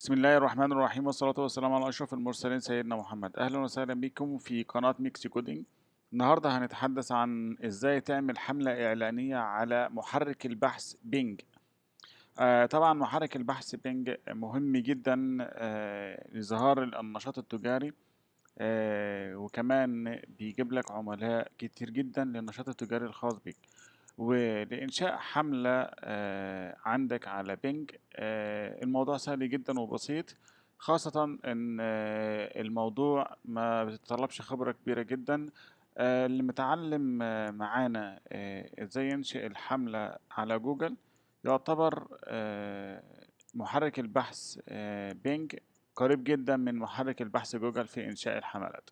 بسم الله الرحمن الرحيم والصلاة والسلام على أشرف المرسلين سيدنا محمد أهلا وسهلا بكم في قناة ميكسي كودينج النهاردة هنتحدث عن إزاي تعمل حملة إعلانية على محرك البحث بينج آه طبعا محرك البحث بينج مهم جدا آه لإظهار النشاط التجاري آه وكمان بيجيب لك عملاء كتير جدا للنشاط التجاري الخاص بك ولإنشاء حملة آه، عندك على بينج آه، الموضوع سهل جدا وبسيط خاصة إن آه، الموضوع ما بيتطلبش خبرة كبيرة جدا آه، اللي متعلم آه، معانا آه، إزاي ينشئ الحملة على جوجل يعتبر آه، محرك البحث آه، بينج قريب جدا من محرك البحث جوجل في إنشاء الحملات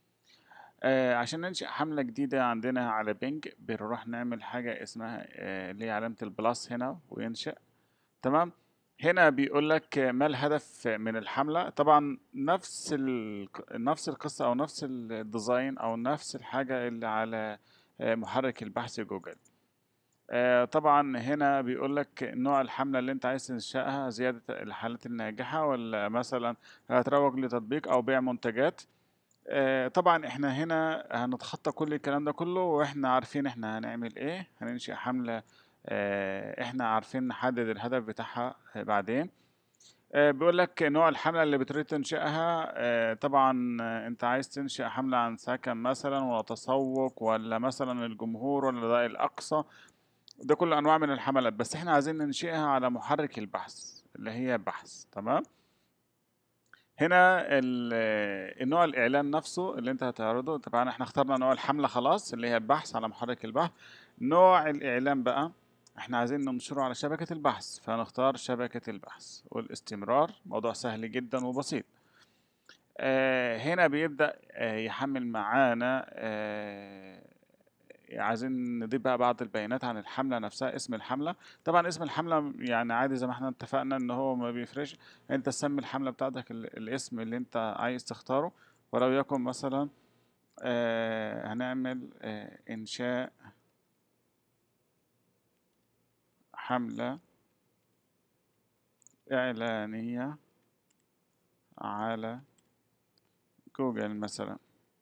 آه عشان ننشئ حملة جديدة عندنا على بينج بنروح نعمل حاجة اسمها آه اللي هي علامة البلس هنا وينشئ تمام هنا بيقول لك ما الهدف من الحملة طبعا نفس ال... نفس القصة أو نفس الديزاين أو نفس الحاجة اللي على آه محرك البحث جوجل آه طبعا هنا بيقول لك نوع الحملة اللي انت عايز تنشأها زيادة الحالات الناجحة ولا مثلا هتروج لتطبيق أو بيع منتجات آه، طبعا احنا هنا هنتخطى كل الكلام ده كله واحنا عارفين احنا هنعمل ايه هننشئ حملة آه، احنا عارفين نحدد الهدف بتاعها آه، بعدين آه، بيقول لك نوع الحملة اللي بتريد تنشئها آه، طبعا آه، انت عايز تنشئ حملة عن سكن مثلا ولا تسوق ولا مثلا الجمهور ولا ده الأقصى ده كل أنواع من الحملات بس احنا عايزين ننشئها على محرك البحث اللي هي بحث تمام هنا ال- النوع الاعلان نفسه اللي انت هتعرضه طبعا احنا اخترنا نوع الحمله خلاص اللي هي البحث على محرك البحث نوع الاعلان بقى احنا عايزين ننشره على شبكه البحث فنختار شبكه البحث والاستمرار موضوع سهل جدا وبسيط آه هنا بيبدا آه يحمل معانا آه عايزين نضيف بقى بعض البيانات عن الحملة نفسها اسم الحملة طبعا اسم الحملة يعني عادي زي ما احنا اتفقنا ان هو ما بيفرقش انت تسمي الحملة بتاعتك ال- الاسم اللي انت عايز تختاره ولو يكن مثلا آه هنعمل آه انشاء حملة اعلانية على جوجل مثلا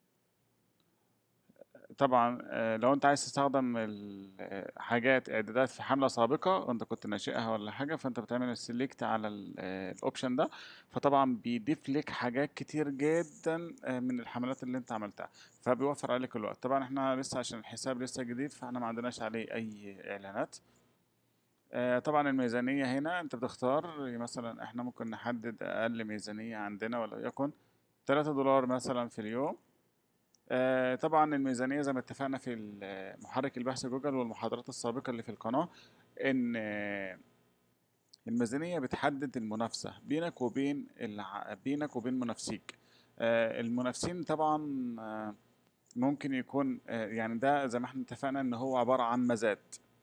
طبعا آه، لو انت عايز تستخدم الحاجات اعدادات في حملة سابقة وانت كنت ناشئها ولا حاجة فانت بتعمل السيلكت على الاوبشن ده فطبعا بيضيف لك حاجات كتير جدا آه، من الحملات اللي انت عملتها فبيوفر عليك الوقت طبعا احنا لسه عشان الحساب لسه جديد فاحنا ما عندناش عليه اي اعلانات آه، طبعا الميزانية هنا انت بتختار مثلا احنا ممكن نحدد اقل ميزانية عندنا ولا يكن 3 دولار مثلا في اليوم آه، طبعا الميزانية زي ما اتفقنا في ال- محرك البحث جوجل والمحاضرات السابقة اللي في القناة إن آه، الميزانية بتحدد المنافسة بينك وبين الع... بينك وبين منافسيك آه، المنافسين طبعا آه، ممكن يكون آه، يعني ده زي ما احنا اتفقنا ان هو عبارة عن مزاد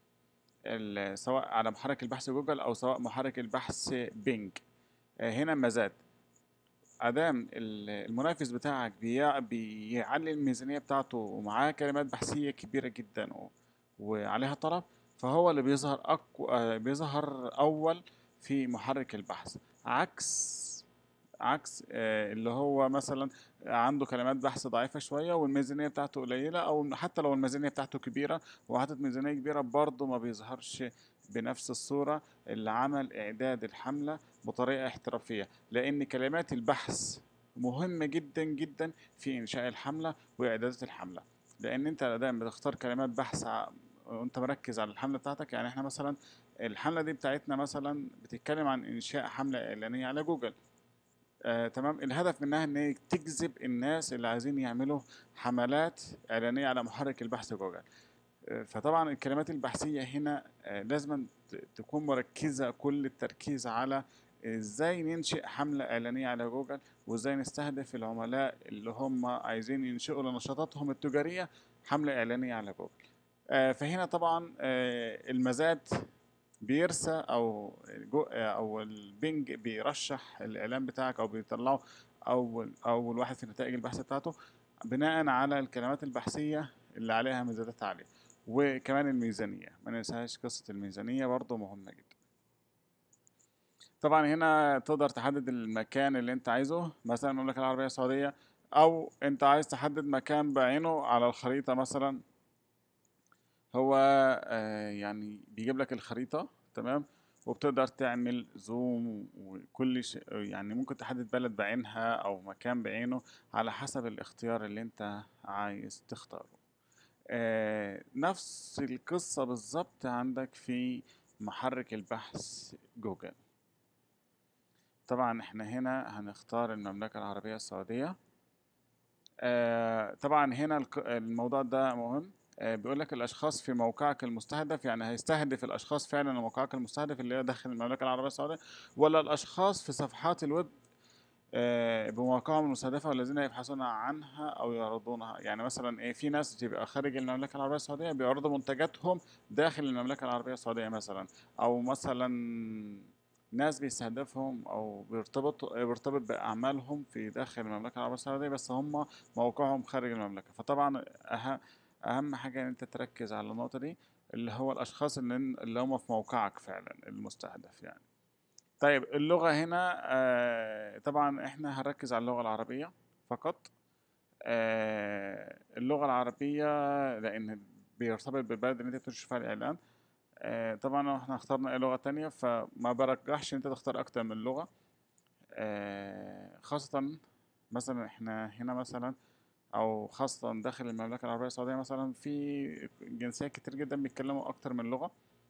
ال- سواء على محرك البحث جوجل او سواء محرك البحث بينج آه، هنا مزاد ادام ال- المنافس بتاعك بيع- بيعلي الميزانيه بتاعته ومعاه كلمات بحثيه كبيره جدا و- وعليها طلب فهو اللي بيظهر أقو... آه، بيظهر اول في محرك البحث عكس عكس آه، اللي هو مثلا عنده كلمات بحث ضعيفة شوية والميزانية بتاعته قليلة أو حتى لو الميزانية بتاعته كبيرة وحاطط ميزانية كبيرة برضه ما بيظهرش بنفس الصورة اللي عمل إعداد الحملة بطريقة احترافية لأن كلمات البحث مهمة جدا جدا في إنشاء الحملة وإعدادات الحملة لأن أنت دايما بتختار كلمات بحث ع- وأنت مركز على الحملة بتاعتك يعني إحنا مثلا الحملة دي بتاعتنا مثلا بتتكلم عن إنشاء حملة إعلانية على جوجل آه، تمام الهدف منها ان هي تجذب الناس اللي عايزين يعملوا حملات اعلانيه على محرك البحث جوجل آه، فطبعا الكلمات البحثيه هنا آه، لازم ت- تكون مركزه كل التركيز على ازاي ننشئ حمله اعلانيه على جوجل وازاي نستهدف العملاء اللي هم عايزين ينشئوا لنشاطاتهم التجاريه حمله اعلانيه على جوجل آه، فهنا طبعا آه، المزاد بيرسى او جو او البنج بيرشح الاعلان بتاعك او بيطلعه اول اول واحد في نتائج البحث بتاعته بناء على الكلمات البحثيه اللي عليها مزادات عاليه وكمان الميزانيه ما ننساش قصه الميزانيه برضو مهمه جدا طبعا هنا تقدر تحدد المكان اللي انت عايزه مثلا المملكة العربية السعودية او انت عايز تحدد مكان بعينه على الخريطة مثلا هو آه، يعني بيجيب لك الخريطة تمام وبتقدر تعمل زوم وكل شيء يعني ممكن تحدد بلد بعينها او مكان بعينه على حسب الاختيار اللي انت عايز تختاره آه، نفس القصة بالظبط عندك في محرك البحث جوجل طبعا احنا هنا هنختار المملكة العربية السعودية آه، طبعا هنا الق- الموضوع ده مهم آه، بيقول لك الاشخاص في موقعك المستهدف يعني هيستهدف الاشخاص فعلا موقعك المستهدف اللي هي داخل المملكة العربية السعودية ولا الاشخاص في صفحات الويب آه، بمواقعهم المستهدفة والذين يبحثون عنها أو يعرضونها يعني مثلا إيه في ناس بتبقى خارج المملكة العربية السعودية بيعرضوا منتجاتهم داخل المملكة العربية السعودية مثلا أو مثلا ناس بيستهدفهم أو بيرتبطوا بيرتبط بأعمالهم في داخل المملكة العربية السعودية بس هم موقعهم خارج المملكة فطبعا أهم أهم حاجة إن أنت تركز على النقطة دي اللي هو الأشخاص اللي اللي هم في موقعك فعلا المستهدف يعني طيب اللغة هنا آه، طبعا احنا هنركز على اللغة العربية فقط آه، اللغة العربية لأن بيرتبط بالبلد اللي انت بتنشر فيها الإعلان آه، طبعا لو احنا اخترنا أي لغة تانية فما برجحش انت تختار أكتر من لغة آه، خاصة مثلا احنا هنا مثلا أو خاصة داخل المملكة العربية السعودية مثلا في جنسيات كتير جدا بيتكلموا أكتر من لغة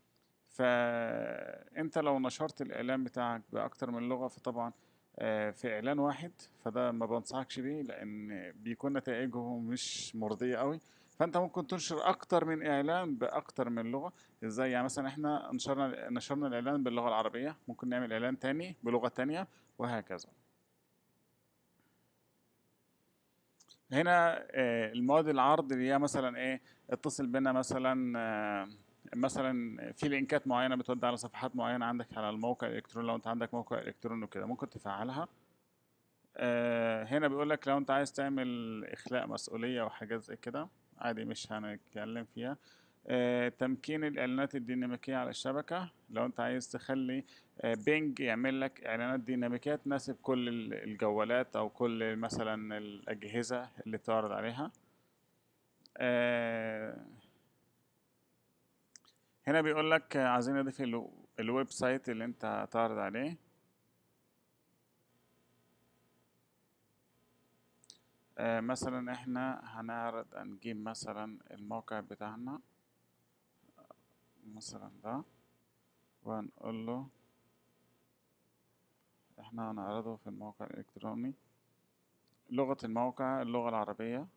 فانت لو نشرت الاعلان بتاعك باكتر من لغة فطبعا آه، في اعلان واحد فده ما بنصحكش بيه لان بيكون نتائجه مش مرضية قوي فانت ممكن تنشر اكتر من اعلان باكتر من لغة ازاي يعني مثلا احنا نشرنا نشرنا الاعلان باللغة العربية ممكن نعمل اعلان تاني بلغة تانية وهكذا هنا آه، المواد العرض اللي هي مثلا ايه اتصل بنا مثلا آه، مثلا في لينكات معينه بتودي على صفحات معينه عندك على الموقع الالكتروني لو انت عندك موقع الكتروني وكده ممكن تفعلها آه، هنا بيقول لك لو انت عايز تعمل اخلاء مسؤوليه وحاجات زي كده عادي مش هنتكلم فيها آه، تمكين الاعلانات الديناميكيه على الشبكه لو انت عايز تخلي آه، بينج يعمل لك اعلانات ديناميكيه تناسب كل ال- الجوالات او كل مثلا الاجهزه اللي تعرض عليها آه، هنا بيقول لك عايزين نضيف الو- الويب سايت اللي انت هتعرض عليه آه، مثلا احنا هنعرض هنجيب مثلا الموقع بتاعنا مثلا ده وهنقول له احنا هنعرضه في الموقع الالكتروني لغة الموقع اللغة العربية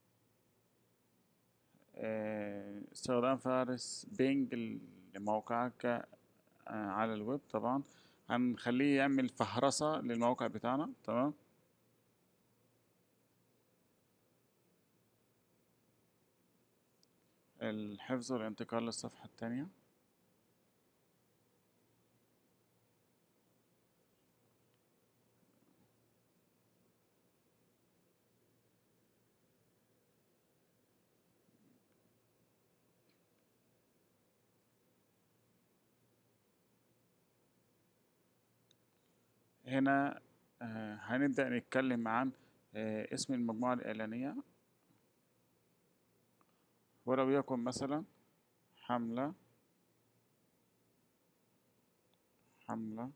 آه، استخدام فارس بينج لموقعك آه، على الويب طبعا هنخليه يعمل فهرسة للموقع بتاعنا تمام الحفظ والانتقال للصفحة التانية هنا آه، هنبدأ نتكلم عن آه، اسم المجموعة الإعلانية ولو يكن مثلا حملة حملة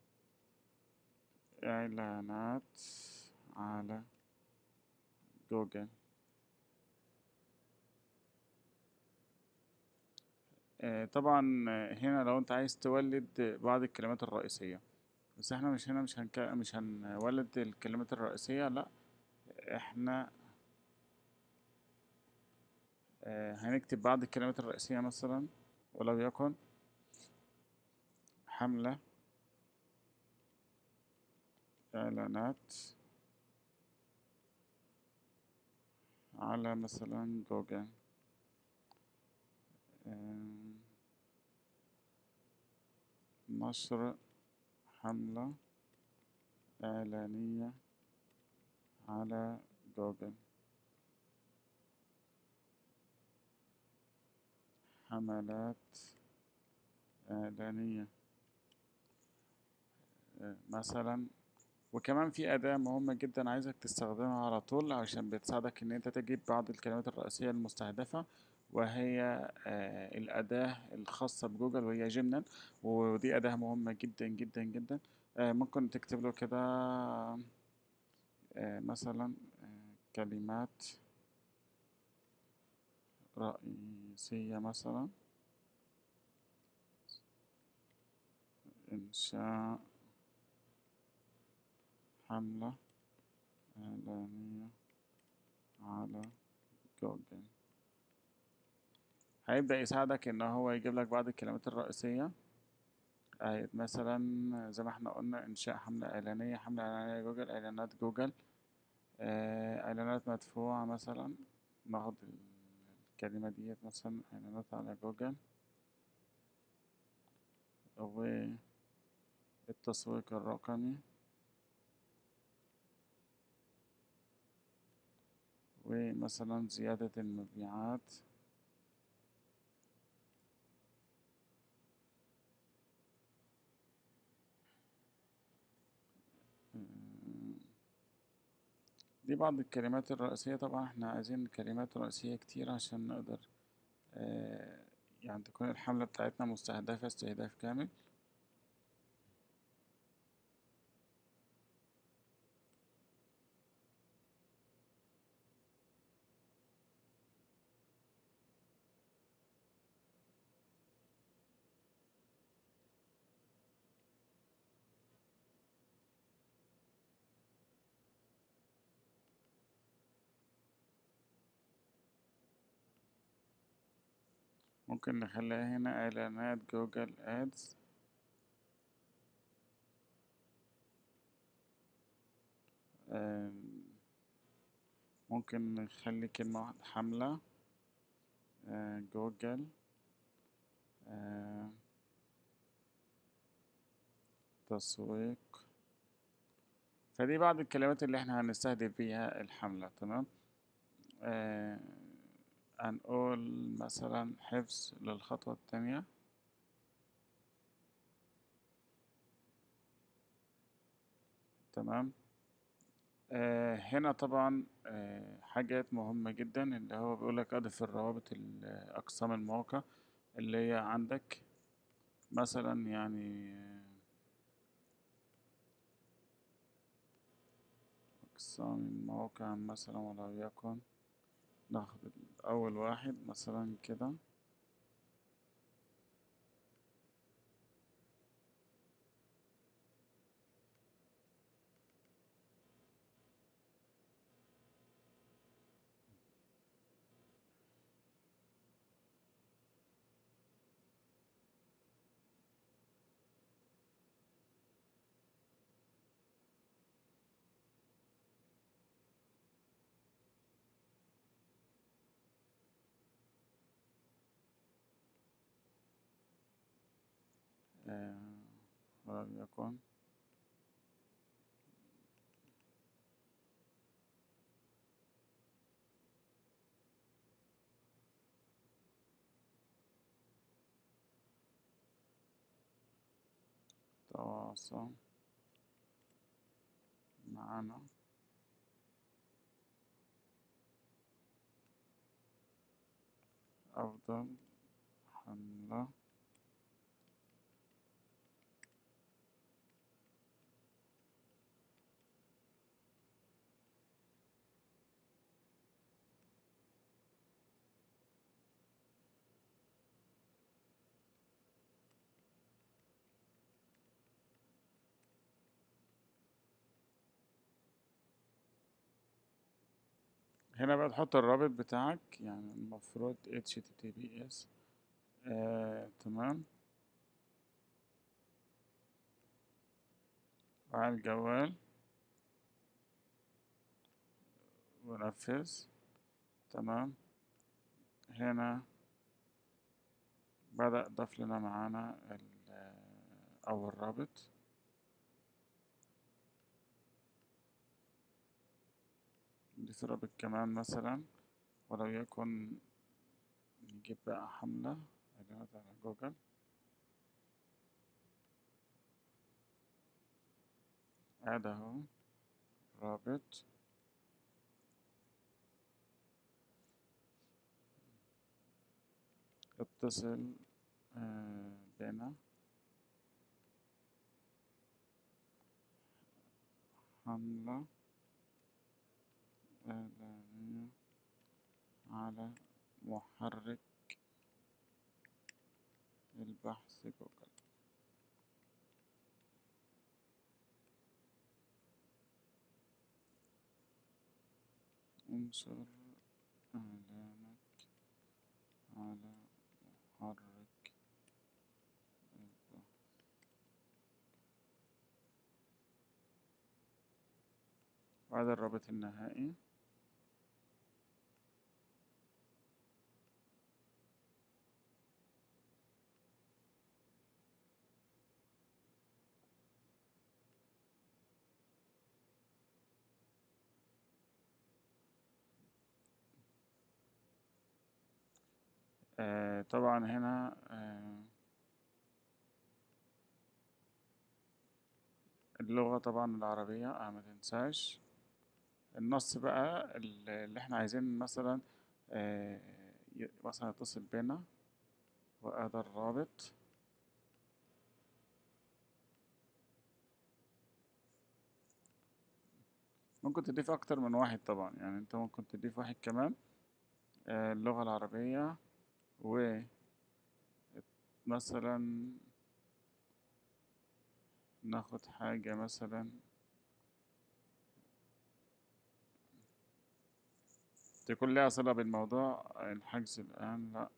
إعلانات على جوجل آه، طبعا آه، هنا لو انت عايز تولد بعض الكلمات الرئيسية بس احنا مش هنا مش هنك... مش هنولد الكلمات الرئيسية لا احنا آه، هنكتب بعض الكلمات الرئيسية مثلا ولو يكن حملة إعلانات على مثلا جوجل آم، نشر حملة إعلانية على جوجل حملات إعلانية آه، مثلا وكمان في أداة مهمة جدا عايزك تستخدمها على طول عشان بتساعدك إن أنت تجيب بعض الكلمات الرئيسية المستهدفة وهي آه، الأداة الخاصة بجوجل وهي جيمنال ودي أداة مهمة جدا جدا جدا آه، ممكن تكتب له كده آه، مثلا آه، كلمات رئيسية مثلا إنشاء حملة إعلانية على جوجل هيبدأ يساعدك إن هو يجيب لك بعض الكلمات الرئيسية آه، مثلا زي ما احنا قلنا إنشاء حملة إعلانية حملة إعلانية جوجل إعلانات جوجل آه، إعلانات مدفوعة مثلا ناخد الكلمة ديت مثلا إعلانات على جوجل والتسويق الرقمي ومثلا زيادة المبيعات دي بعض الكلمات الرئيسية طبعا احنا عايزين كلمات رئيسية كتير عشان نقدر آه، يعني تكون الحملة بتاعتنا مستهدفة استهداف كامل ممكن نخليها هنا إعلانات جوجل أدز ممكن نخلي كلمة واحدة حملة آه، جوجل آه، تسويق فدي بعض الكلمات اللي احنا هنستهدف بيها الحملة تمام آه، هنقول مثلا حفظ للخطوة التانية تمام آه هنا طبعا آه حاجات مهمة جدا اللي هو بيقولك اضف الروابط ال- أقسام المواقع اللي هي عندك مثلا يعني آه، أقسام المواقع مثلا ولو يكن ناخد أول واحد مثلا كده آه ولو يكن تواصل معنا أفضل حملة هنا بقى تحط الرابط بتاعك يعني المفروض https آه، تمام وعلى الجوال ونفذ تمام هنا بدأ ضاف لنا معانا ال- أول رابط نضيف رابط كمان مثلا ولو يكن نجيب بقى حملة إعلانات على جوجل هذا هو رابط اتصل آه، بنا حملة إعلانية على محرك البحث جوجل انشر إعلانك على محرك البحث وهذا الرابط النهائي آه طبعا هنا آه اللغة طبعا العربية آه ما تنساش النص بقى ال- اللي احنا عايزين مثلا آه ي- مثلا يتصل بينا وهذا الرابط ممكن تضيف أكتر من واحد طبعا يعني انت ممكن تضيف واحد كمان آه اللغة العربية و مثلا ناخد حاجة مثلا تكون لها صلة بالموضوع الحجز الآن لا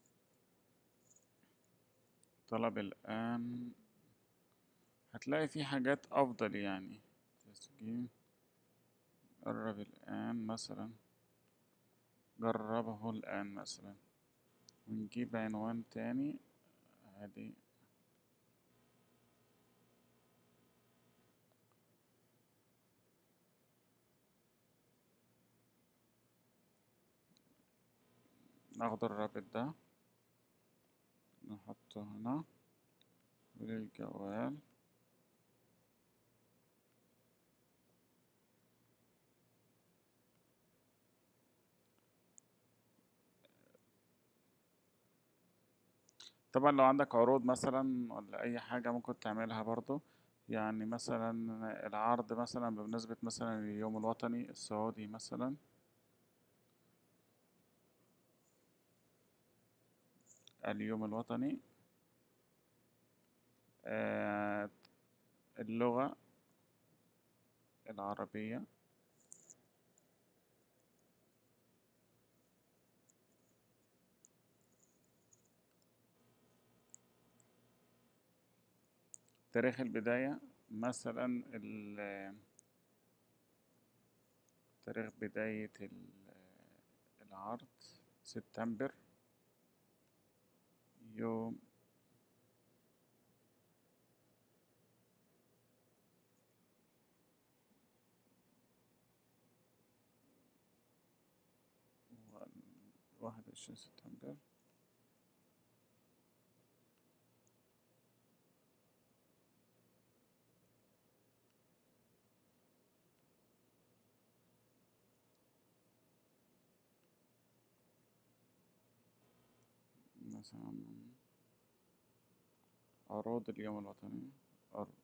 طلب الآن هتلاقي في حاجات أفضل يعني تسجيل جرب الآن مثلا جربه الآن مثلا ونجيب عنوان تاني عادي ناخد الرابط ده نحطه هنا للجوال طبعا لو عندك عروض مثلا ولا اي حاجة ممكن تعملها برضو يعني مثلا العرض مثلا بمناسبة مثلا اليوم الوطني السعودي مثلا اليوم الوطني آه، اللغة العربية تاريخ البداية مثلا ال- تاريخ بداية ال- العرض سبتمبر يوم واحد وعشرين سبتمبر مثلا عروض اليوم الوطني عروض